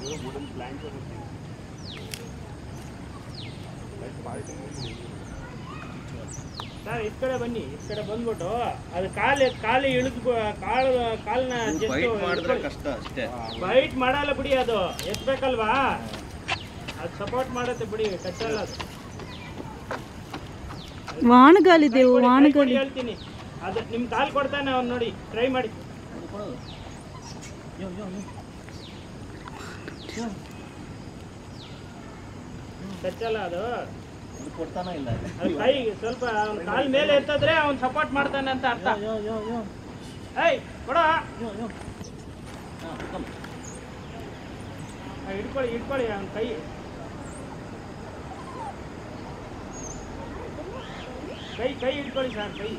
wooden planks or something. Like parting sir ಈ ಕಡೆ ಬನ್ನಿ ಈ ಕಡೆ ಬಂದ್ಬಿಟ್ಟು ಅದು ಕಾಲು ಕಾಲು ಇಳಿದು ಕಾಲು ಕಾಲನ್ನ ಬೈಟ್ ಮಾಡಿದ್ರೆ ಕಷ್ಟ ಅಷ್ಟೇ ಬೈಟ್ ಮಾಡಲ್ಲ ಬಿಡಿ ಅದು ಎತ್ಬೇಕಲ್ವಾ ಅದು ಸಪೋರ್ಟ್ ಮಾಡುತ್ತೆ ಬಿಡಿ ಕಚ್ಚಲ್ಲ ಅದು ವಾಣಗಾಲಿದೆ ಕೈ ಕೊಡಿ, ಕೈ ಕೊಡಿ ವಾಣಗಾಲಿ ಹೇಳ್ತೀನಿ ಅದು ನಿಮ್ ಕಾಲ್ ಕೊಡ್ತಾನೆ ಅವ್ನು ನೋಡಿ ಟ್ರೈ ಮಾಡಿ ಕಚ್ಚಲ್ಲ ಅದು ಇದು ಕೊಡ್ತಾನ ಇಲ್ಲ ಅದು ಕೈ ಸ್ವಲ್ಪ ಅವ್ನ ಕಾಲ್ ಮೇಲೆ ಎತ್ತದ್ರೆ ಅವ್ನು ಸಪೋರ್ಟ್ ಮಾಡ್ತಾನೆ ಅಂತ ಅರ್ಥ ಏಯ್ ಕೊಡ ಹಿಡ್ಕೊಳ್ಳಿ ಹಿಡ್ಕೊಳ್ಳಿ ಅವ್ನ ಕೈ ಕೈ ಕೈ ಹಿಡ್ಕೊಳ್ಳಿ ಸರ್ ಕೈ